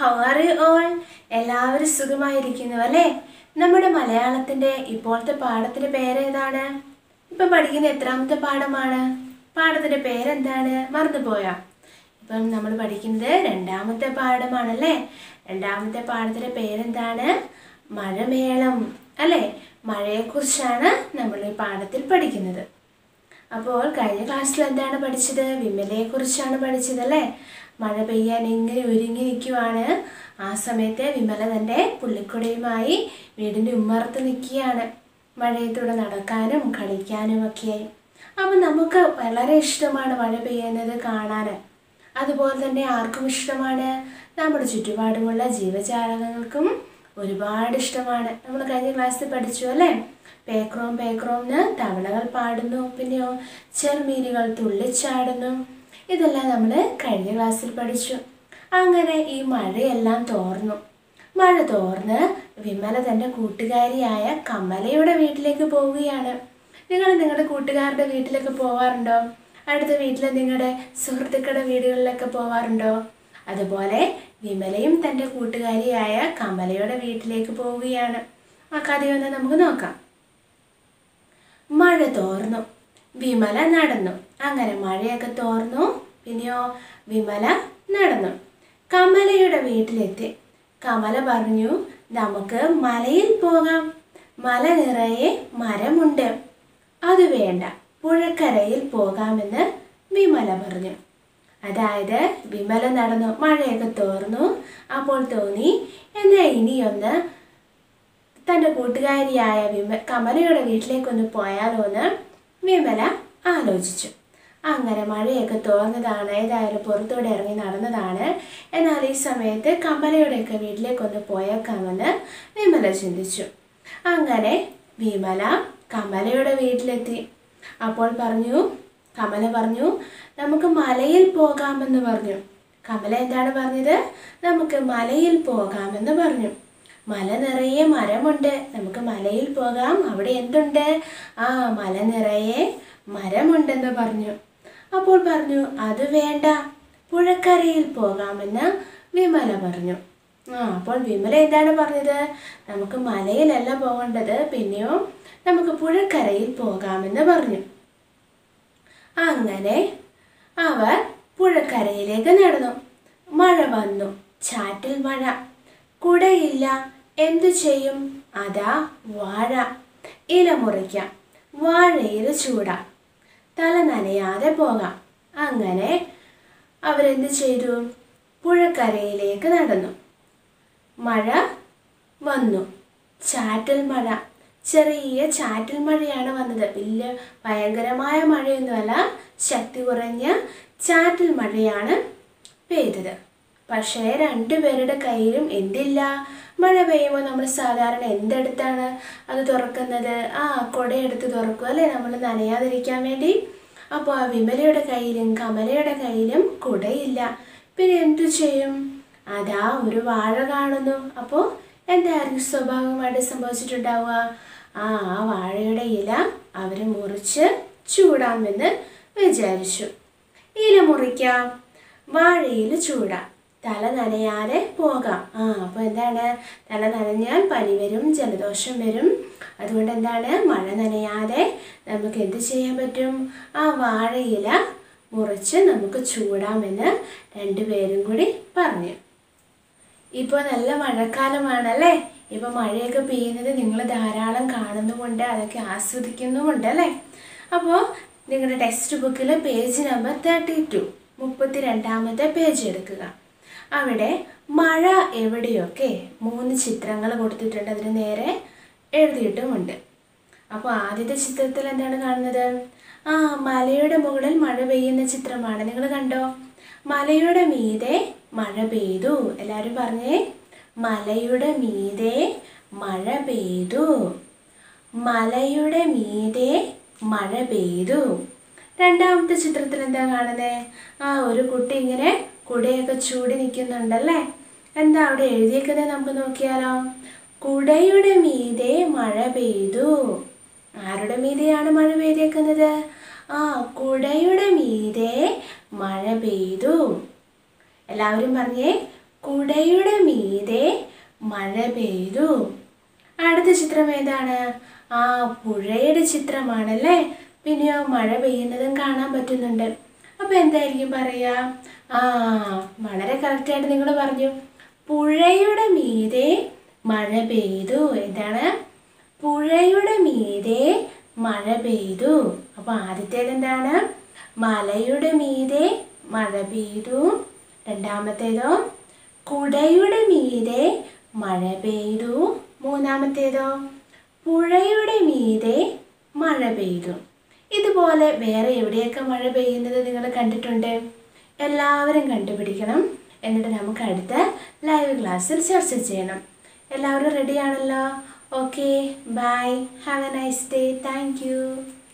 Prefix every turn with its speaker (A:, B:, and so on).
A: how are you all എല്ലാവരും സുഖമായിരിക്കുന്നു അല്ലേ നമ്മുടെ മലയാളത്തിൻ്റെ ഇപ്പോഴത്തെ പാഠത്തിൻ്റെ പേരേതാണ് ഇപ്പം പഠിക്കുന്ന എത്രാമത്തെ പാഠമാണ് പാഠത്തിൻ്റെ പേരെന്താണ് മറന്നുപോയോ ഇപ്പം നമ്മൾ പഠിക്കുന്നത് രണ്ടാമത്തെ പാഠമാണല്ലേ രണ്ടാമത്തെ പാഠത്തിൻ്റെ പേരെന്താണ് മഴമേളം അല്ലേ മഴയെക്കുറിച്ചാണ് നമ്മൾ ഈ പാഠത്തിൽ പഠിക്കുന്നത് അപ്പോൾ കഴിഞ്ഞ ക്ലാസ്സിൽ എന്താണ് പഠിച്ചത് വിമലയെ കുറിച്ചാണ് പഠിച്ചത് അല്ലേ മഴ പെയ്യാൻ ഇങ്ങനെ ഒരുങ്ങി നിൽക്കുവാണ് ആ സമയത്ത് വിമല തൻ്റെ പുള്ളിക്കുടയുമായി വീടിൻ്റെ ഉമ്മറത്ത് നിൽക്കുകയാണ് മഴയത്തൂടെ നടക്കാനും കളിക്കാനും ഒക്കെയായി അപ്പം നമുക്ക് വളരെ ഇഷ്ടമാണ് മഴ പെയ്യുന്നത് കാണാൻ അതുപോലെ തന്നെ ആർക്കും ഇഷ്ടമാണ് നമ്മുടെ ചുറ്റുപാടുമുള്ള ജീവജാലകങ്ങൾക്കും ഒരുപാട് ഇഷ്ടമാണ് നമ്മൾ കഴിഞ്ഞ ക്ലാസ്സിൽ പഠിച്ചു അല്ലേ പേക്രോം പേക്രോംന്ന് തവളകൾ പാടുന്നു പിന്നെയോ ചെറുമീനുകൾ തുള്ളിച്ചാടുന്നു ഇതെല്ലാം നമ്മൾ കഴിഞ്ഞ ക്ലാസ്സിൽ പഠിച്ചു അങ്ങനെ ഈ മഴയെല്ലാം തോർന്നു മഴ തോർന്ന് വിമല തൻ്റെ കൂട്ടുകാരിയായ കമലയുടെ വീട്ടിലേക്ക് പോവുകയാണ് നിങ്ങൾ നിങ്ങളുടെ കൂട്ടുകാരുടെ വീട്ടിലൊക്കെ പോവാറുണ്ടോ അടുത്ത വീട്ടിൽ നിങ്ങളുടെ സുഹൃത്തുക്കളുടെ വീടുകളിലൊക്കെ പോവാറുണ്ടോ അതുപോലെ വിമലയും തൻ്റെ കൂട്ടുകാരിയായ കമലയുടെ വീട്ടിലേക്ക് പോവുകയാണ് ആ കഥയൊന്ന് നമുക്ക് നോക്കാം മഴ തോർന്നു വിമല നടന്നു അങ്ങനെ മഴയൊക്കെ തോർന്നു പിന്നെയോ വിമല നടന്നു കമലയുടെ വീട്ടിലെത്തി കമല പറഞ്ഞു നമുക്ക് മലയിൽ പോകാം മല നിറയെ മരമുണ്ട് അത് വേണ്ട പുഴക്കരയിൽ പോകാമെന്ന് വിമല പറഞ്ഞു അതായത് വിമല നടന്നു മഴയൊക്കെ തോർന്നു അപ്പോൾ തോന്നി എന്നാൽ ഇനിയൊന്ന് തൻ്റെ കൂട്ടുകാരിയായ വിമ കമലയുടെ വീട്ടിലേക്കൊന്ന് പോയാലോ എന്ന് വിമല ആലോചിച്ചു അങ്ങനെ മഴയൊക്കെ തോർന്നതാണ് ഏതായാലും പുറത്തൂടെ ഇറങ്ങി നടന്നതാണ് എന്നാൽ ഈ സമയത്ത് കമലയുടെയൊക്കെ വീട്ടിലേക്കൊന്ന് പോയേക്കാമെന്ന് വിമല ചിന്തിച്ചു അങ്ങനെ വിമല കമലയുടെ വീട്ടിലെത്തി അപ്പോൾ പറഞ്ഞു കമല പറഞ്ഞു നമുക്ക് മലയിൽ പോകാമെന്ന് പറഞ്ഞു കമല എന്താണ് പറഞ്ഞത് നമുക്ക് മലയിൽ പോകാമെന്ന് പറഞ്ഞു മല നിറയെ മരമുണ്ട് നമുക്ക് മലയിൽ പോകാം അവിടെ എന്തുണ്ട് ആ മല നിറയെ മരമുണ്ടെന്ന് പറഞ്ഞു അപ്പോൾ പറഞ്ഞു അത് വേണ്ട പുഴക്കരയിൽ പോകാമെന്ന് വിമല പറഞ്ഞു ആ അപ്പോൾ വിമല എന്താണ് പറഞ്ഞത് നമുക്ക് മലയിലല്ല പോകേണ്ടത് പിന്നെയോ നമുക്ക് പുഴക്കരയിൽ പോകാമെന്ന് പറഞ്ഞു അങ്ങനെ അവർ പുഴക്കരയിലേക്ക് നടന്നു മഴ വന്നു ചാറ്റിൽ മഴ കുടയില്ല എന്തു ചെയ്യും അതാ വാഴ ഇല മുറിക്കാം വാഴയിൽ ചൂടാം തല നനയാതെ പോകാം അങ്ങനെ അവരെന്ത് ചെയ്തു പുഴക്കരയിലേക്ക് നടന്നു മഴ വന്നു ചാറ്റൽ മഴ ചെറിയ ചാറ്റൽ മഴയാണ് വന്നത് വലിയ ഭയങ്കരമായ മഴയൊന്നുമല്ല ശക്തി കുറഞ്ഞ ചാറ്റൽ മഴയാണ് പെയ്തത് പക്ഷേ രണ്ടുപേരുടെ കയ്യിലും എന്തില്ല മഴ പെയ്യുമ്പോൾ നമ്മൾ സാധാരണ എന്തെടുത്താണ് അത് തുറക്കുന്നത് ആ കുടയെടുത്ത് തുറക്കും അല്ലേ നമ്മൾ നനയാതിരിക്കാൻ വേണ്ടി അപ്പോൾ ആ വിമലയുടെ കയ്യിലും കമലയുടെ കയ്യിലും കുടയില്ല പിന്നെ എന്തു ചെയ്യും അതാ ഒരു വാഴ കാണുന്നു അപ്പോൾ എന്തായിരിക്കും സ്വാഭാവികമായിട്ട് സംഭവിച്ചിട്ടുണ്ടാവുക ആ ആ വാഴയുടെ ഇല അവർ മുറിച്ച് ചൂടാമെന്ന് വിചാരിച്ചു ഇല മുറിക്കാം വാഴയിൽ ചൂടാം തല നനയാതെ പോകാം ആ അപ്പോൾ എന്താണ് തല നനഞ്ഞാൽ പനി വരും ജലദോഷം വരും അതുകൊണ്ട് എന്താണ് മഴ നനയാതെ നമുക്ക് എന്ത് ചെയ്യാൻ പറ്റും ആ വാഴയില മുറിച്ച് നമുക്ക് ചൂടാമെന്ന് രണ്ടുപേരും കൂടി പറഞ്ഞു ഇപ്പോൾ നല്ല മഴക്കാലമാണല്ലേ ഇപ്പോൾ മഴയൊക്കെ പെയ്യുന്നത് നിങ്ങൾ ധാരാളം കാണുന്നുമുണ്ട് അതൊക്കെ ആസ്വദിക്കുന്നുമുണ്ട് അല്ലേ അപ്പോൾ നിങ്ങളുടെ ടെക്സ്റ്റ് ബുക്കിൽ പേജ് നമ്പർ തേർട്ടി ടു മുപ്പത്തി രണ്ടാമത്തെ പേജ് എടുക്കുക അവിടെ മഴ എവിടെയൊക്കെ മൂന്ന് ചിത്രങ്ങൾ കൊടുത്തിട്ടുണ്ട് അതിന് നേരെ എഴുതിയിട്ടുമുണ്ട് അപ്പോൾ ആദ്യത്തെ ചിത്രത്തിൽ എന്താണ് കാണുന്നത് ആ മലയുടെ മുകളിൽ മഴ പെയ്യുന്ന ചിത്രമാണ് നിങ്ങൾ കണ്ടോ മലയുടെ മീതെ മഴ പെയ്തു എല്ലാവരും പറഞ്ഞേ മലയുടെ മീതെ മഴ പെയ്തു മലയുടെ മീതെ മഴ പെയ്തു രണ്ടാമത്തെ ചിത്രത്തിൽ എന്താ കാണുന്നത് ആ ഒരു കുട്ടി ഇങ്ങനെ കുടയൊക്കെ ചൂടി നിൽക്കുന്നുണ്ടല്ലേ എന്താ അവിടെ എഴുതിയേക്കുന്നത് നമുക്ക് നോക്കിയാലോ കുടയുടെ മീതെ മഴ പെയ്തു ആരുടെ മീതെയാണ് മഴ പെയ്തേക്കുന്നത് ആ കുടയുടെ മീതെ മഴ പെയ്തു എല്ലാവരും പറഞ്ഞേ കുടയുടെ മീതെ മഴ പെയ്തു അടുത്ത ചിത്രം ഏതാണ് ആ പുഴയുടെ ചിത്രമാണല്ലേ പിന്നെയോ മഴ പെയ്യുന്നതും കാണാൻ പറ്റുന്നുണ്ട് അപ്പോൾ എന്തായിരിക്കും പറയുക ആ വളരെ കറക്റ്റായിട്ട് നിങ്ങൾ പറഞ്ഞു പുഴയുടെ മീതെ മഴ പെയ്തു എന്താണ് പുഴയുടെ മീതെ മഴ പെയ്തു അപ്പോൾ ആദ്യത്തേത് എന്താണ് മലയുടെ മീതെ മഴ പെയ്തു രണ്ടാമത്തേതോ കുടയുടെ മീതെ മഴ പെയ്തു മൂന്നാമത്തേതോ പുഴയുടെ മീതെ മഴ പെയ്തു ഇതുപോലെ വേറെ എവിടെയൊക്കെ മഴ പെയ്യുന്നത് നിങ്ങൾ കണ്ടിട്ടുണ്ട് എല്ലാവരും കണ്ടുപിടിക്കണം എന്നിട്ട് നമുക്ക് അടുത്ത ലൈവ് ക്ലാസ്സിൽ ചർച്ച ചെയ്യണം എല്ലാവരും റെഡിയാണല്ലോ okay bye have a nice day thank U